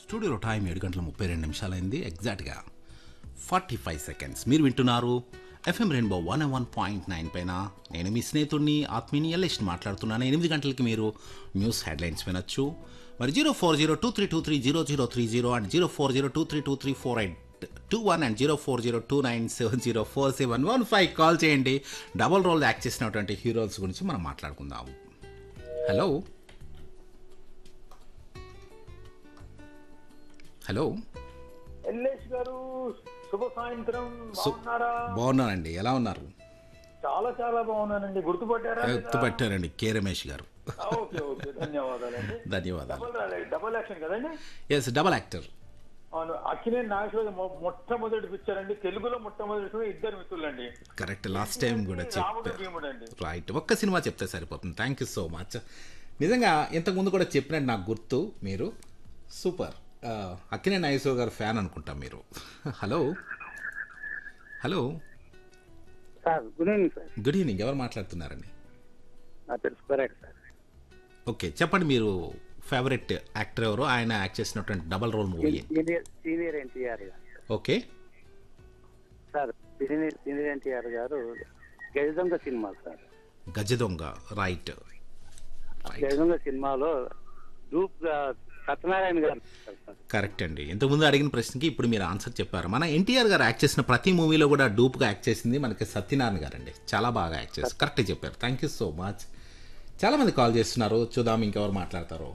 స్టూడియోలో టైం ఏడు గంటల ముప్పై రెండు నిమిషాలైంది ఎగ్జాక్ట్గా ఫార్టీ ఫైవ్ సెకండ్స్ మీరు వింటున్నారు FM rainbow one one point nine పైన నేను మీ స్నేహితుడిని ఆత్మీని ఎల్ఎస్ని మాట్లాడుతున్నాను ఎనిమిది గంటలకి మీరు న్యూస్ హెడ్లైన్స్ వినొచ్చు మరి zero four zero two three two three zero zero three zero and zero four zero two three two three four eight two one and zero four zero two nine seven zero four seven one five call చేయండి double role act చేసినటువంటి heroes గురించి మనం మాట్లాడుకుందాం hello hello Yellesh గారు శుభ సాయంత్రం సు- బాగున్నారా బాగున్నానండి ఎలా ఉన్నారు చాలా చాలా బాగున్నానండి గుర్తుపట్టారా గుర్తుపెట్టారండి కే రమేష్ గారు ఆ, ఓకే ఓకే ధన్యవాదాలండి ధన్యవాదాలు డబల్ రాలే డబల్ యాక్షన్ కదండి ఎస్ డబల్ యాక్టర్ అవును అక్కినే నాగేశ్వర మొట్టమొదటి పిక్చర్ అండి తెలుగులో మొట్టమొదటి పిక్చర్ ఇద్దరు మిత్రులండి కరెక్ట్ లాస్ట్ టైం కూడా రాముడు చెప్పారు భీముడు అండి రైట్ ఒక్క సినిమా చెప్తే సరిపోతుంది థ్యాంక్ యూ సో మచ్ నిజంగా ఇంతకుముందు కూడా చెప్పినట్టు నాకు గుర్తు మీరు సూపర్ అక్కినే నాగేశ్వర గారు ఫ్యాన్ అనుకుంటా మీరు hello hello sir good evening sir good evening ఎవరు మాట్లాడుతున్నారండి నా పేరు సుబ్బరాయుడు సార్ ఓకే చెప్పండి మీరు ఫేవరెట్ యాక్టర్ ఎవరు ఆయన యాక్ట్ చేసినటువంటి double role movie senior senior NTR గారు okay sir senior senior NTR గారు గజదొంగ సినిమా sir Gajadonga right right Gajadonga సినిమాలో డూప్ గా సత్యనారాయణ గారు సార్ కరెక్ట్ అండి ఇంతకుముందు అడిగిన ప్రశ్నకి ఇప్పుడు మీరు ఆన్సర్ చెప్పారు మన ఎన్టీఆర్ గారు యాక్ట్ చేసిన ప్రతి మూవీలో కూడా డూప్గా యాక్ట్ చేసింది మనకి సత్యనారాయణ గారు అండి చాలా బాగా యాక్ట్ చేస్తారు కరెక్ట్ చెప్పారు థ్యాంక్ యూ సో మచ్ చాలా మంది కాల్ చేస్తున్నారు చూద్దాం ఇంకెవరు మాట్లాడతారో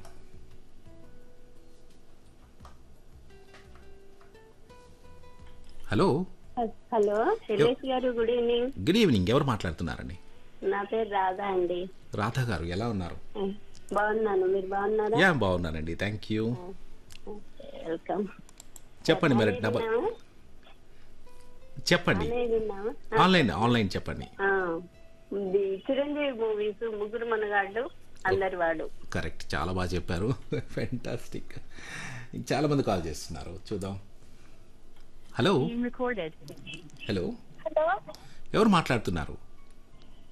హలో హలో శైలేష్ గారు గుడ్ ఈవినింగ్ గుడ్ ఈవినింగ్ ఎవరు మాట్లాడుతున్నారండి నా పేరు రాధా అండి రాధా గారు ఎలా ఉన్నారు బాగున్నాను మీరు బాగున్నారా యా బాగున్నానండి థ్యాంక్ యూ వెల్కమ్ చెప్పండి మరి డబల్ విన్నావా? చెప్పండి అనే విన్నావా ఆన్లైన్ ఆన్లైన్ చెప్పండి ఆ, ఇది చిరంజీవి మూవీస్ ముగ్గురు మనగాళ్ళు అందరి వాడు కరెక్ట్ చాలా బాగా చెప్పారు ఫెంటాస్టిక్ చాలా మంది కాల్ చేస్తున్నారు చూద్దాం హలో హలో హలో ఎవరు మాట్లాడుతున్నారు